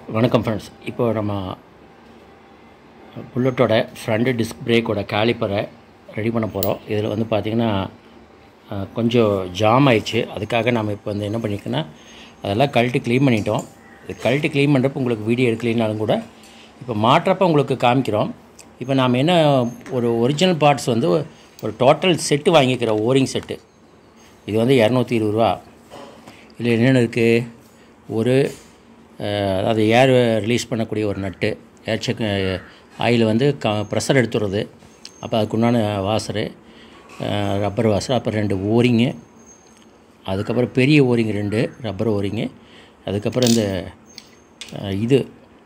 வணக்கம் ஃப்ரெண்ட்ஸ் இப்போ நம்ம புல்லட்டோட ஃப்ரண்ட் டிஸ்க் பிரேக்கோட காலிப்பரை ரெடி பண்ண போகிறோம் இதில் வந்து பார்த்திங்கன்னா அஹ், கொஞ்சம் ஜாம் ஆயிடுச்சு அதுக்காக நம்ம இப்போ வந்து என்ன பண்ணிக்கோன்னா அதெல்லாம் கழட்டி க்ளீன் பண்ணிட்டோம் இது கழட்டி க்ளீன் பண்ணுறப்ப உங்களுக்கு வீடியோ எடுக்கலைனாலும் கூட இப்போ மாட்டுறப்ப உங்களுக்கு காமிக்கிறோம் இப்போ நாம் என்ன ஒரு ஒரிஜினல் பார்ட்ஸ் வந்து ஒரு டோட்டல் செட்டு வாங்கிக்கிறோம் ஓரிங் செட்டு இது வந்து இரநூத்தி இருபது ரூபா இதில் என்னென்ன இருக்குது ஒரு அஹ், அதாவது ஏர் ரிலீஸ் பண்ணக்கூடிய ஒரு நட்டு ஏர் செக் ஆயில் வந்து க ப்ரெஷர் எடுத்துடுறது அப்போ அதுக்குண்டான வாசரு ரப்பர் வாசர் அப்புறம் ரெண்டு ஓரிங்கு அதுக்கப்புறம் பெரிய ஓரிங் ரெண்டு ரப்பர் ஓரிங்கு அதுக்கப்புறம் இந்த அஹ், இது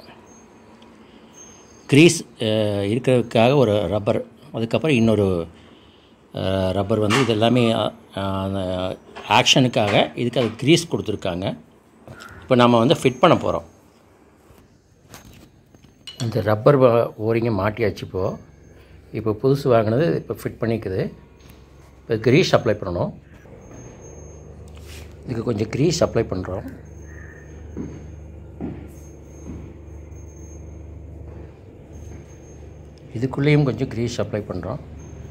க்ரீஸ் இருக்கிறதுக்காக ஒரு ரப்பர் அதுக்கப்புறம் இன்னொரு அஹ், ரப்பர் வந்து இது எல்லாமே ஆக்ஷனுக்காக இதுக்கு அது க்ரீஸ் கொடுத்துருக்காங்க இப்போ நம்ம வந்து ஃபிட் பண்ண போகிறோம் இந்த ரப்பர் ஓரிங்கை மாட்டியாச்சு இப்போது இப்போ புதுசு வாங்கினது இப்போ ஃபிட் பண்ணிக்குது இப்போ க்ரீஸ் அப்ளை பண்ணணும் இதுக்கு கொஞ்சம் க்ரீஸ் அப்ளை பண்ணுறோம் இதுக்குள்ளேயும் கொஞ்சம் க்ரீஸ் அப்ளை பண்ணுறோம்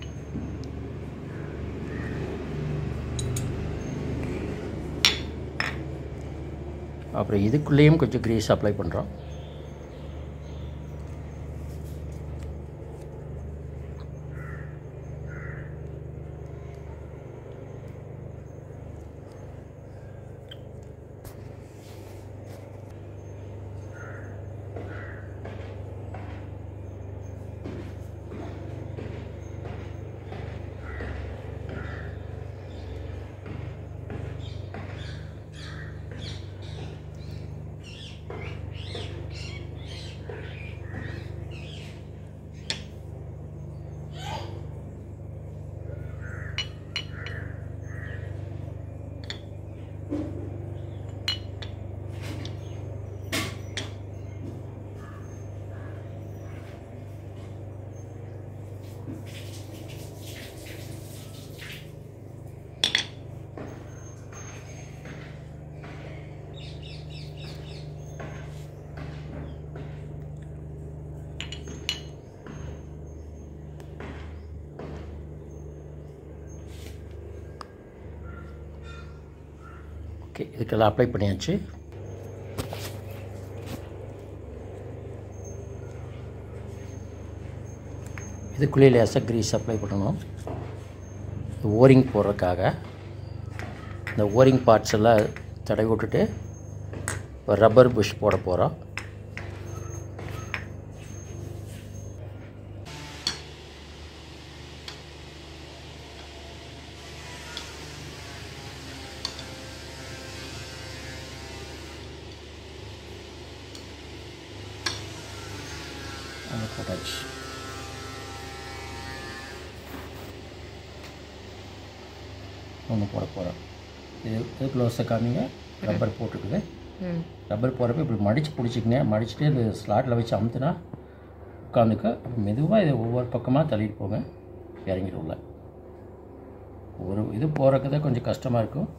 அப்புறம் இதுக்குள்ளேயும் கொஞ்சம் க்ரீஸ் அப்ளை பண்ணுறோம் ஓகே இதுக்கெல்லாம் அப்ளை பண்ணியாச்சு இதுக்குள்ளே லேசாக க்ரீஸ் அப்ளை பண்ணணும் ஓரிங் போடுறதுக்காக இந்த ஓரிங் பார்ட்ஸ் எல்லாம் தடவி விட்டுட்டு இப்போ ரப்பர் புஷ் போட போகிறோம் அங்கே போட்டாச்சு ஒன்று போட போகிறோம் இது இது க்ளோஸை காமிங்க ரப்பர் போட்டுக்குது ரப்பர் போகிறப்ப இப்படி மடித்து பிடிச்சிக்கங்க மடிச்சுட்டு இந்த ஸ்லாட்டில் வச்சு அமுத்துனா உட்காந்துக்க அப்புறம் மெதுவாக இதை ஒவ்வொரு பக்கமாக தள்ளிட்டு போங்க இறங்கிட்டு உள்ள ஒரு இது போகிறக்கு தான் கொஞ்சம் கஷ்டமாக இருக்கும்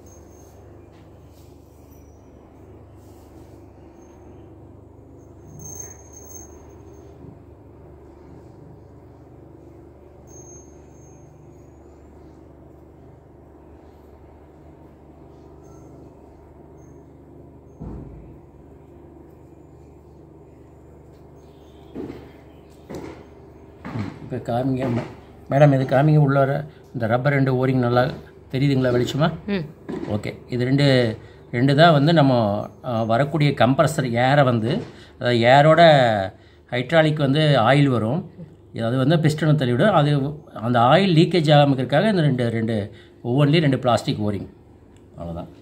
இப்போ காமிங்க ம- மேடம் இது காமிங்க உள்ளார இந்த ரப்பர் ரெண்டு ஓரிங் நல்லா தெரியுதுங்களா வெளிச்சமா ஓகே இது ரெண்டு ரெண்டு தான் வந்து நம்ம ஆ, வரக்கூடிய கம்ப்ரஸர் ஏரை வந்து அதாவது ஏரோட ஹைட்ராலிக் வந்து ஆயில் வரும் இது அது வந்து பிஸ்டனை தள்ளிவிடும் அது அந்த ஆயில் லீக்கேஜ் ஆகாமல் இருக்கிறதுக்காக இந்த ரெண்டு ரெண்டு ஒவ்வொன்றிலையும் ரெண்டு பிளாஸ்டிக் ஓரிங் அவ்வளோதான்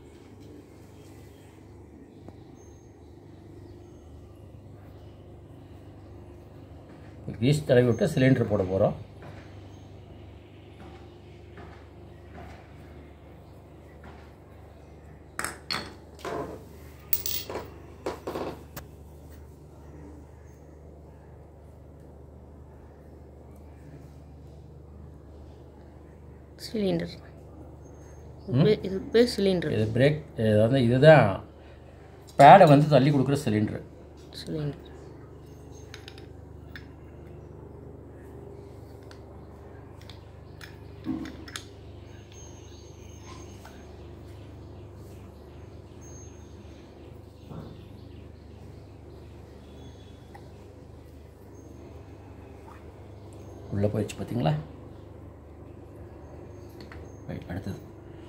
கிரீஸ் தடவி விட்டு சிலிண்டர் போட போகிறோம் சிலிண்டர் இது- இது பேர் சிலிண்டர் இது பிரேக் இது வந்து இதுதான் பேடை வந்து தள்ளி கொடுக்குற சிலிண்டரு சிலிண்டர் உள்ளே போயிடுச்சு பார்த்தீங்களா ரைட் அடுத்தது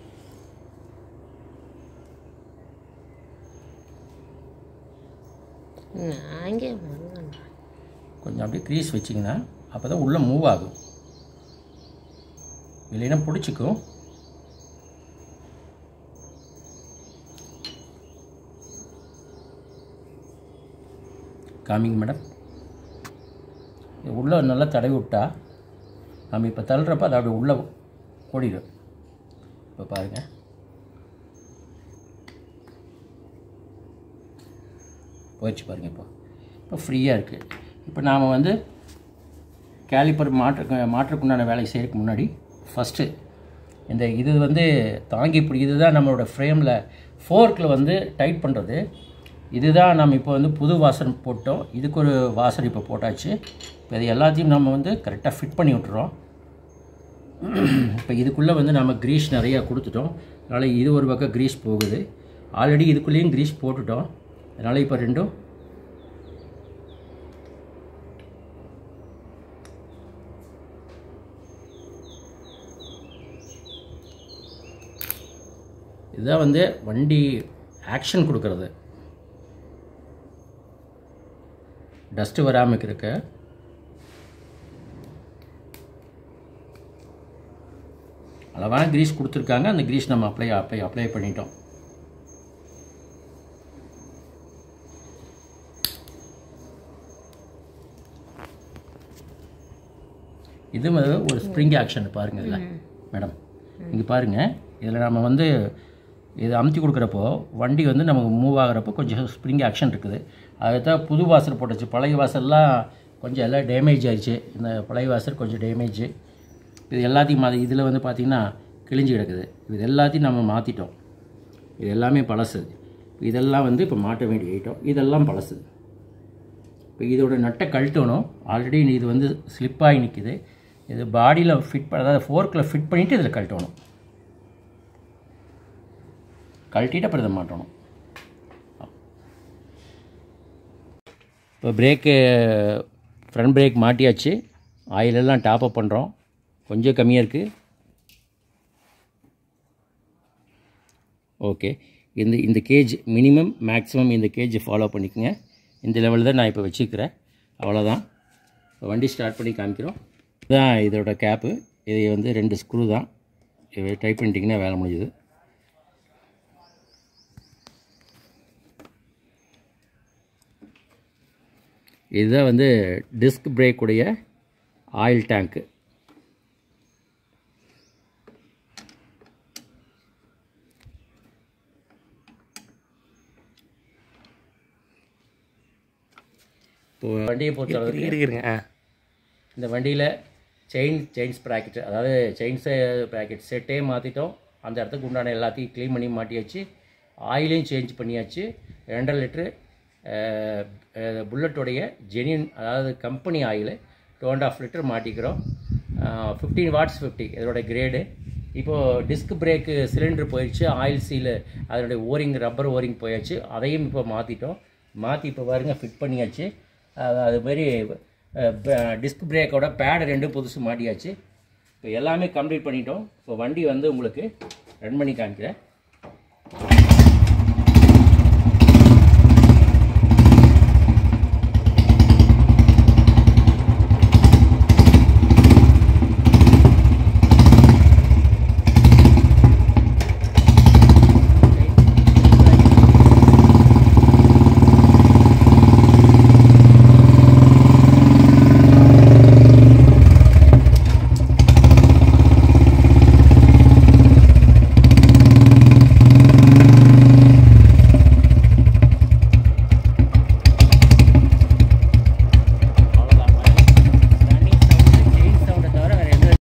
நான் இங்கே வருவேன் கொஞ்சம் அப்படியே க்ரீஸ் வச்சிங்கன்னா அப்போ தான் உள்ளே மூவ் ஆகும் இல்லைன்னா பிடிச்சிக்கும் காமிங்க மேடம் இது உள்ளே நல்லா தடவி விட்டா நம்ம இப்போ தள்ளுறப்ப அது அப்படியே உள்ளே ஓடிடும் இப்போ பாருங்கள் போயிடுச்சு பாருங்கள் இப்போ இப்போ ஃப்ரீயாக இருக்குது இப்போ நாம் வந்து கேலிப்பர் மாற்ற மாற்றுக்குண்டான வேலையை செய்யறதுக்கு முன்னாடி ஃபஸ்ட்டு இந்த இது வந்து தாங்கி பிடி இதுதான் நம்மளோட ஃப்ரேமில் ஃபோர்க்கில் வந்து டைட் பண்ணுறது இதுதான் நம்ம இப்போ வந்து புது வாசன் போட்டோம் இதுக்கு ஒரு வாசர் இப்போ போட்டாச்சு இப்போ இது எல்லாத்தையும் நம்ம வந்து கரெக்டாக ஃபிட் பண்ணி விட்டுறோம் இப்போ இதுக்குள்ளே வந்து நம்ம க்ரீஸ் நிறையா கொடுத்துட்டோம் அதனால் இது ஒரு பக்கம் க்ரீஸ் போகுது ஆல்ரெடி இதுக்குள்ளேயும் க்ரீஸ் போட்டுட்டோம் அதனால் இப்போ ரெண்டும் இதுதான் வந்து வண்டி ஆக்ஷன் கொடுக்கறது டஸ்ட்டு வராமல் இருக்க அளவான கிரீஸ் கொடுத்துருக்காங்க அந்த கிரீஸ் நம்ம அப்ளை அப்ளை அப்ளை பண்ணிட்டோம் இது வந்து ஒரு ஸ்ப்ரிங் ஆக்ஷன் பாருங்க இதில் மேடம் இங்கே பாருங்கள் இதில் நம்ம வந்து இது அமுத்தி கொடுக்குறப்போ வண்டி வந்து நமக்கு மூவ் ஆகுறப்போ கொஞ்சம் ஸ்ப்ரிங் ஆக்ஷன் இருக்குது அதை தான் புது வாசல் போட்டுச்சு பழைய வாசல்லாம் கொஞ்சம் எல்லாம் டேமேஜ் ஆயிடுச்சு இந்த பழைய வாசல் கொஞ்சம் டேமேஜ் இது எல்லாத்தையும் மா இதில் வந்து பார்த்திங்கன்னா கிழிஞ்சு கிடக்குது இது எல்லாத்தையும் நம்ம மாற்றிட்டோம் இது எல்லாமே பழசு இதெல்லாம் வந்து இப்போ மாட்ட வேண்டிய ஐட்டம் இதெல்லாம் பழசு இப்போ இதோட நட்டை கழட்டணும் ஆல்ரெடி இது வந்து ஸ்லிப்பாகி நிற்கிது இது பாடியில் ஃபிட் பண்ண அதாவது ஃபோர்க்கில் ஃபிட் பண்ணிவிட்டு இதில் கழட்டணும் கழட்டிட்டு அப்புறம் இதை மாட்டணும் இப்போ பிரேக்கு ஃப்ரண்ட் பிரேக் மாட்டியாச்சு ஆயிலெல்லாம் டாப் அப் பண்ணுறோம் கொஞ்சம் கம்மியாக இருக்குது ஓகே இந்த இந்த கேஜ் மினிமம் மேக்ஸிமம் இந்த கேஜ் ஃபாலோ பண்ணிக்கோங்க இந்த லெவலில் தான் நான் இப்போ வச்சுக்கிறேன் அவ்வளோதான் இப்போ வண்டி ஸ்டார்ட் பண்ணி காமிக்கிறோம் இதுதான் இதோட கேப்பு இது வந்து ரெண்டு ஸ்க்ரூ தான் இது டைப் பண்ணிட்டிங்கன்னா வேலை முடிஞ்சுது இதுதான் வந்து டிஸ்க் பிரேக்குடைய ஆயில் டேங்க்கு இப்போ வண்டியை பொறுத்தளவுக்கு இருக்குங்க ஆ இந்த வண்டியில் செயின் செயின்ஸ் ப்ராக்கெட் அதாவது செயின்ஸ் ப்ராக்கெட் செட்டே மாற்றிட்டோம் அந்த இடத்துக்கு உண்டான எல்லாத்தையும் க்ளீன் பண்ணி மாட்டியாச்சு ஆயிலையும் சேஞ்ச் பண்ணியாச்சு ரெண்டரை லிட்ரு புல்லட்டோடைய ஜெனியன் அதாவது company oil two and half litre மாட்டிக்கிறோம் ஃபிஃப்டீன் வாட்ஸ் ஃபிஃப்டி இதோட கிரேடு இப்போது டிஸ்க் பிரேக்கு சிலிண்டர் போயிடுச்சு ஆயில் சீலு அதனுடைய ஓரிங் ரப்பர் ஓரிங் போயாச்சு அதையும் இப்போ மாற்றிட்டோம் மாற்றி இப்போ பாருங்க ஃபிட் பண்ணியாச்சு அது அதுமாரி டிஸ்க் பிரேக்கோட பேடு ரெண்டும் புதுசு மாட்டியாச்சு இப்போ எல்லாமே கம்ப்ளீட் பண்ணிட்டோம் இப்போ வண்டி வந்து உங்களுக்கு ரன் பண்ணி காமிக்கிறேன்